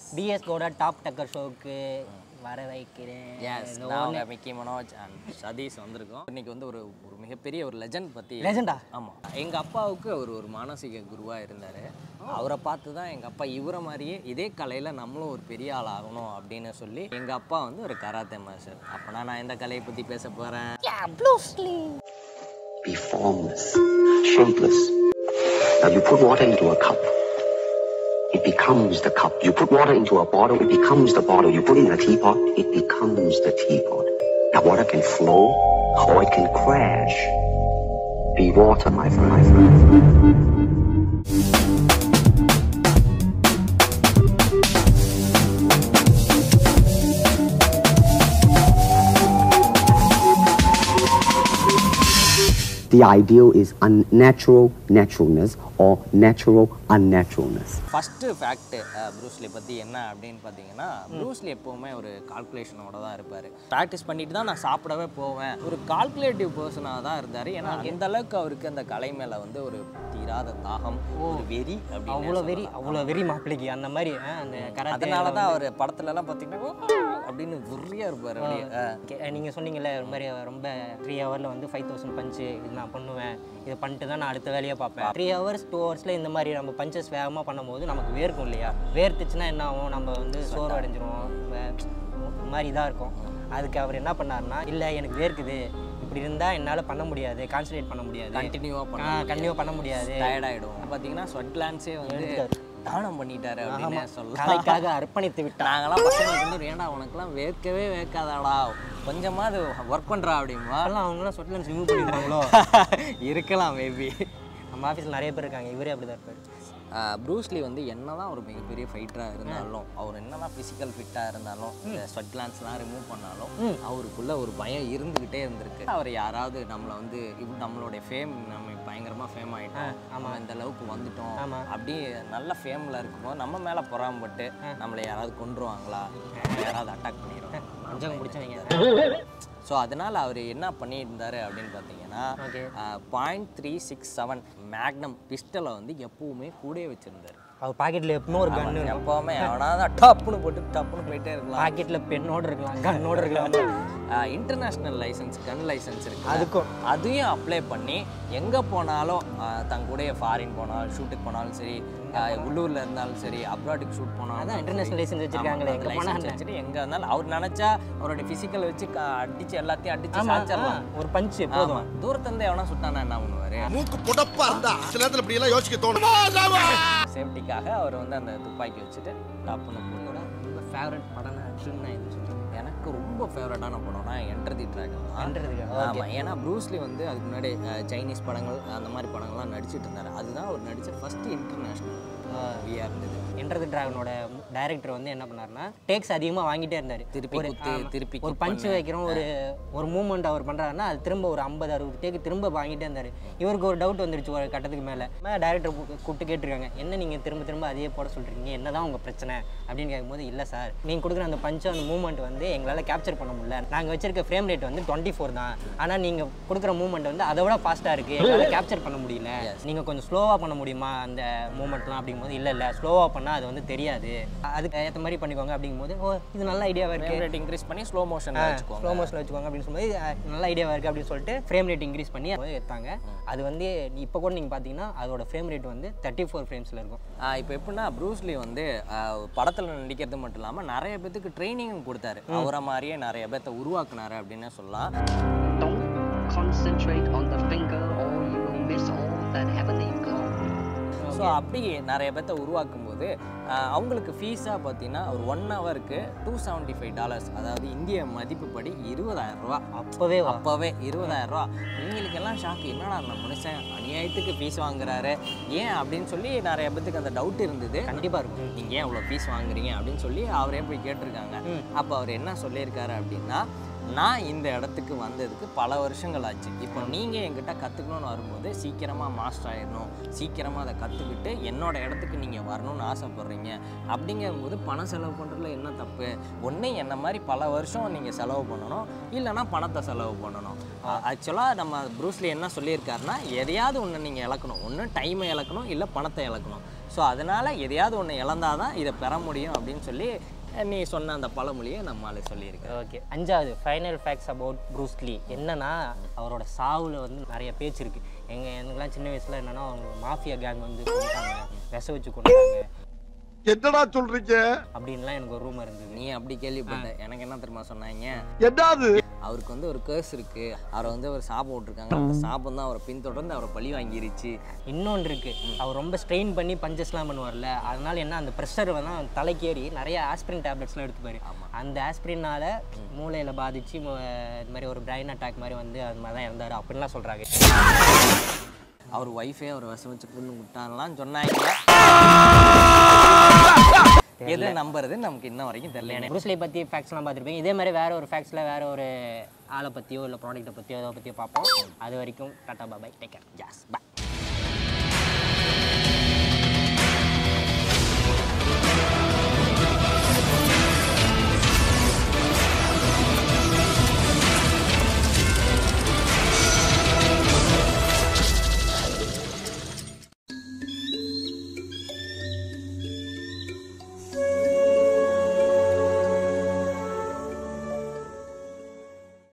பிஎஸ்கோட top டக்கர் ஷோவுக்கு வர வைக்கிறேன் S நாங்கள் மிக்கி மனோஜ் அண்ட் சதீஷ் வந்திருக்கோம் இன்னைக்கு வந்து ஒரு ஒரு மிகப்பெரிய ஒரு லெஜண்ட் பற்றி லெஜெண்டா ஆமாம் எங்கள் அப்பாவுக்கு அவர் ஒரு மானசீக குருவாக இருந்தார் அவரை பார்த்து தான் எங்கள் அப்பா இவரை மாதிரியே இதே கலையில் நம்மளும் ஒரு பெரிய ஆள் ஆகணும் அப்படின்னு சொல்லி எங்கள் அப்பா வந்து ஒரு கராத்தே மாஸ்டர் அப்போனா நான் எந்த கலையை பற்றி பேச போகிறேன் be formless, shapeless. Now you put water into a cup. It becomes the cup. You put water into a bottle, it becomes the bottle. You put it in a teapot, it becomes the teapot. Now water can flow or it can crash. Be water, my friend, my friend. The ideal is unnatural naturalness or natural unnaturalness. First fact Bruce Lee பற்றி என்ன அப்படின்னு பார்த்தீங்கன்னா Bruce Lee எப்போவுமே ஒரு கால்குலேஷனோட தான் இருப்பார் practice பண்ணிட்டு தான் நான் சாப்பிடவே போவேன் ஒரு கால்குலேட்டிவ் பர்சனாக தான் இருந்தார் ஏன்னா அந்த அளவுக்கு அவருக்கு அந்த கலை மேலே வந்து ஒரு தீராத தாகம் ஒரு வெறி அப்படின்னு அவ்வளோ வெறி அவ்வளோ வெறி மாப்பிள்ளைக்கு அந்த மாதிரி ஆ, அந்த கராத்தே அதனால தான் அவர் படத்துலலாம் பார்த்தீங்கன்னா அப்படின்னு வெறியா இருப்பார் அப்படியே ஆ. நீங்கள் சொன்னீங்கல்ல ஒரு மாதிரி ரொம்ப த்ரீ ஹவரில் வந்து ஃபைவ் தௌசண்ட் பஞ்சு இது நான் பண்ணுவேன் இதை பண்ணிட்டு தான் நான் அடுத்த வேலையை பார்ப்பேன் த்ரீ ஹவர்ஸ் டூ ஹவர்ஸில் இந்த மாதிரி நம்ம பஞ்சஸ் வேகமாக பண்ணும்போது நமக்கு வேர்க்கும் இல்லையா வேர்த்துச்சுன்னா என்ன ஆகும் நம்ம வந்து சோர்வு அடைஞ்சிரும் வே- ஒரு மாதிரி இதாக இருக்கும் அதுக்கு அவர் என்ன பண்ணாருன்னா இல்லை எனக்கு வேர்க்குது இப்படி இருந்தால் என்னால் பண்ண முடியாது கான்சன்ட்ரேட் பண்ண முடியாது கண்டினியூவாக பண்ண கண்டினியூ பண்ண முடியாது டயர்ட் ஆகிடும் பார்த்தீங்கன்னா ஸ்வெட் கிளான்ஸே வந்து தானம் பண்ணிட்டாரு அப்படின்னு சொல்லலாம் கலைக்காக அர்ப்பணித்து விட்டார் நாங்களாம் பசங்களுக்கு வந்து ஏன்டா உனக்குலாம் வேர்க்கவே வேர்க்காதாடா கொஞ்சமாவது ஒர்க் பண்ணுறா அப்படிமா அதெல்லாம் அவங்களாம் சொட்டில் ரிமூவ் பண்ணிடுவாங்களோ இருக்கலாம் மேபி நம்ம ஆஃபீஸில் நிறைய பேர் இருக்காங்க இவரே அப்படி தான் இருப்பார் ப்ரூஸ்லி வந்து என்னதான் ஒரு மிகப்பெரிய ஃபைட்டராக இருந்தாலும் அவர் என்னதான் ஃபிசிக்கல் ஃபிட்டாக இருந்தாலும் இந்த ஸ்வெட் கிளான்ஸ்லாம் ரிமூவ் பண்ணாலும் அவருக்குள்ள ஒரு பயம் இருந்துக்கிட்டே இருந்திருக்கு அவர் யாராவது நம்மளை வந்து இப்படி நம்மளுடைய ஃபேம் நம்ம பயங்கரமாக ஃபேம் ஆகிட்டோம் நம்ம இந்த அளவுக்கு வந்துட்டோம் ஆமா. அப்படி நல்ல ஃபேமில் இருக்கும்போது நம்ம மேலே பொறாமப்பட்டு நம்மளை யாராவது கொன்றுவாங்களா யாராவது அட்டாக் பண்ணிடுவாங்க கொஞ்சம் பிடிச்சவங்க ஸோ அதனால் அவர் என்ன பண்ணியிருந்தாரு அப்படின்னு பார்த்தீங்கன்னா Okay. Point three six seven magnum பிஸ்டலை வந்து எப்பவுமே கூடயே வச்சுருந்தார் அவர் பாக்கெட்டில் எப்பவும் ஒரு கன்னு எப்போவுமே அவனாவது டப்புன்னு போட்டு டப்புன்னு போயிட்டே இருக்கலாம் பாக்கெட்டில் பெண்ணோடு இருக்கலாம் கன்னோடு இருக்கலாம் இன்டர்நேஷ்னல் லைசன்ஸ் கன் லைசன்ஸ் இருக்கு அதுக்கும். அதையும் அப்ளை பண்ணி எங்கே போனாலும் ஆஹ் தன் கூடயே ஃபாரின் போனாலும் ஷூட்டுக்கு போனாலும் சரி ஆஹ் உள்ளூர்ல இருந்தாலும் சரி அப்ராடுக்கு ஷூட் போனாலும் அதான் international license வச்சிருக்காங்களே, எங்க போனா என்ன? வச்சுட்டு எங்கே இருந்தாலும் அவர் நினச்சா அவருடைய ஃபிசிக்கல் வச்சு க- அடிச்சு எல்லாத்தையும் அடிச்சு ஆமா, சாச்சிடலாம் ஆ, ஒரு பஞ்சு போதும் ஆமா தூரத்துலேருந்து எவனா சுட்டானா என்ன பண்ணுவாரு மூக்கு புடப்பா இருந்தா சில நேரத்துல இப்படி எல்லாம் யோசிக்க தோணும் சேஃப்டிக்காக அவர் வந்து அந்த துப்பாக்கி வச்சுட்டு டப்புன்னு போட்டு ரொம்ப ஃபேவரட் படம்னா ஆக்சுவலி இது சொல்கிறேன் எனக்கு ரொம்ப ஃபேவரட்டான படம்னா என்டர் தி ட்ராகன் தான் Enter the Dragon, ஆமா ஏன்னா ப்ரூஸ்லி வந்து அதுக்கு முன்னாடி அஹ், சைனீஸ் படங்கள் அந்த மாதிரி படங்கள்லாம் நடிச்சிட்டு இருந்தாரு அதுதான் அவர் நடிச்ச ஃபர்ஸ்ட் இன்டர்நேஷ்னல் மூவியாக இருந்தது என்டர் தி டிராகனோட டைரக்டர் வந்து என்ன பண்ணாருன்னா டேக்ஸ் அதிகமாக வாங்கிட்டே இருந்தார் திருப்பி குத்து, திருப்பி ஒரு kick பஞ்சு வைக்கிறோம் ஒரு ஒரு மூமெண்ட் அவர் பண்ணுறாருன்னா அது திரும்ப ஒரு ஐம்பது அறுபது டேக்கு திரும்ப வாங்கிட்டே இருந்தார் இவருக்கு ஒரு டவுட் வந்துருச்சு ஒரு கட்டத்துக்கு மேலே டைரக்டர் கூப்பிட்டு கேட்டிருக்காங்க என்ன நீங்கள் திரும்ப திரும்ப அதையே போட சொல்கிறீங்க என்ன தான் உங்கள் பிரச்சனை அப்படின்னு கேட்கும்போது இல்லை சார் நீங்கள் கொடுக்குற அந்த பஞ்சு அந்த மூமெண்ட் வந்து எங்களால் கேப்சர் பண்ண முடியல நாங்கள் வச்சிருக்க ஃப்ரேம் ரேட் வந்து டுவெண்ட்டி ஃபோர் தான் ஆனால் நீங்கள் கொடுக்குற மூமெண்ட் வந்து அதை விட ஃபாஸ்ட்டாக இருக்குது எங்களால் கேப்சர் பண்ண முடியல நீங்கள் கொஞ்சம் ஸ்லோவாக பண்ண முடியுமா அந்த மூமெண்ட்லாம் அப்படிங்கும்போது இல்லை இல்லை ஸ்லோவாக பண்ணால் அது வந்து தெரியாது அதுக்கு ஏற்ற மாதிரி பண்ணிக்கோங்க அப்படிங்கும்போது ஓ இது நல்ல ஐடியாவாக இருக்குது ஃப்ரேம் ரேட் இன்க்ரீஸ் பண்ணி ஸ்லோ மோஷன் வச்சுக்கோங்க ஸ்லோ மோஷனில் வச்சுக்கோங்க அப்படின்னு சொல்லும்போது அஹ், நல்ல ஐடியாவாக இருக்குது அப்படின்னு சொல்லிட்டு ஃப்ரேம் ரேட் இன்க்ரீஸ் பண்ணி அதை எடுத்தாங்க அது வந்து இப்போ கூட நீங்கள் பார்த்தீங்கன்னா அதோட ஃப்ரேம் ரேட் வந்து தேர்ட்டி ஃபோர் ஃப்ரேம்ஸில் இருக்கும் இப்போ எப்படின்னா ப்ரூஸ்லி வந்து படத்தில் நடிக்கிறது மட்டும் இல்லாமல் நிறைய பேத்துக்கு ட்ரைனிங்கும் கொடுத்தாரு அவரை மாதிரியே நிறைய பேர்த்த உருவாக்குனாரு அப்படின்னு சொல்லலாம் Don't concentrate on the finger or you will miss all that heavenly glow. So அப்படி நிறைய பேர்த்த உருவாக்கும் போது ஆஹ், அவங்களுக்கு ஃபீஸாக பார்த்தீங்கன்னா ஒரு ஒன் ஹவருக்கு டூ செவன்ட்டி ஃபைவ் டாலர்ஸ் அதாவது இந்திய மதிப்புப்படி இருபதாயிரம் ரூபா அப்போவே வா அப்போவே இருபதாயிரம் ரூபா இவங்களுக்கெல்லாம் ஷாக்கு என்னடா அந்த மனுஷன் அநியாயத்துக்கு ஃபீஸ் வாங்குறாரு ஏன் அப்படின்னு சொல்லி நிறைய பேத்துக்கு அந்த டவுட் இருந்தது கண்டிப்பாக இருக்கும் நீங்கள் ஏன் இவ்வளோ ஃபீஸ் வாங்குறீங்க அப்படின்னு சொல்லி அவரே போய் கேட்டிருக்காங்க அப்போ அவர் என்ன சொல்லியிருக்காரு அப்படின்னா நான் இந்த இடத்துக்கு வந்ததுக்கு பல வருஷங்கள் ஆச்சு இப்போ நீங்கள் என்கிட்ட கற்றுக்கணும்னு வரும்போது சீக்கிரமாக மாஸ்டர் ஆயிடணும் சீக்கிரமாக அதை கற்றுக்கிட்டு என்னோட இடத்துக்கு நீங்கள் வரணும்னு ஆசைப்பட்றீங்க அப்படிங்கும்போது பணம் செலவு பண்ணுறதுல என்ன தப்பு ஒன்று என்ன மாதிரி பல வருஷம் நீங்கள் செலவு பண்ணணும் இல்லைன்னா பணத்தை செலவு பண்ணணும் ஆக்சுவலாக நம்ம ப்ரூஸ்லி என்ன சொல்லியிருக்காருன்னா எதையாவது ஒன்று நீங்கள் இழக்கணும் ஒன்று டைமை இழக்கணும் இல்லை பணத்தை இழக்கணும் ஸோ அதனால் எதையாவது ஒன்று இழந்தாதான் இதை பெற முடியும் அப்படின்னு சொல்லி அஹ், நீ சொன்ன அந்த பழமொழியை நம்மளால சொல்லியிருக்கேன் ஓகே அஞ்சாவது ஃபைனல் ஃபேக்ட்ஸ் அபவுட் ப்ரூஸ்லி என்னன்னா அவரோட சாவில் வந்து நிறைய பேச்சு இருக்குது எங்கள் எனக்குலாம் சின்ன வயசில் என்னன்னா அவங்க மாஃபியா கேங் வந்து கொண்டாங்க விச வச்சு கொண்டாங்க என்னடா சொல்றீங்க அப்படின்லாம் எனக்கு ஒரு ரூம் இருந்தது நீ அப்படி கேள்விப்பட்ட எனக்கு என்ன தெரியுமா சொன்னாங்க என்னது அவருக்கு வந்து ஒரு கேர்ஸ் இருக்கு அவரை வந்து ஒரு சாபம் விட்டுருக்காங்க அந்த சாபம் தான் அவரை பின்தொடர்ந்து அவரை பழி வாங்கிருச்சு இன்னொன்று இருக்கு அவர் ரொம்ப ஸ்ட்ரெயின் பண்ணி பஞ்சஸ்லாம் பண்ணுவார்ல அதனால என்ன அந்த ப்ரெஷர் வந்து அவன் தலைக்கேறி நிறைய ஆஸ்பிரின் டேப்லெட்ஸ்லாம் எடுத்துப்பாரு அந்த ஆஸ்பிரினால மூளையில் பாதிச்சு மு- இது மாதிரி ஒரு பிரைன் அட்டாக் மாதிரி வந்து அது மாதிரி தான் இறந்தாரு அப்படின்லாம் சொல்கிறாங்க அவர் ஒய்ஃபே அவர் விஷம் வச்சு பொண்ணு விட்டான்லாம் சொன்னாங்க எதை நம்புறது நமக்கு இன்ன வரைக்கும் தெரியல ப்ரூஸ்லி பற்றி ஃபேக்ட்ஸ்லாம் பார்த்துருப்பீங்க இதே மாதிரி வேற ஒரு ஃபேக்ட்ஸில் வேற ஒரு ஆளை பற்றியோ இல்லை ப்ராடக்ட்டை பற்றியோ அதை பற்றியோ பார்ப்போம் அது வரைக்கும் டாட்டா பாபாய் டேக் கேர் யாஸ் பை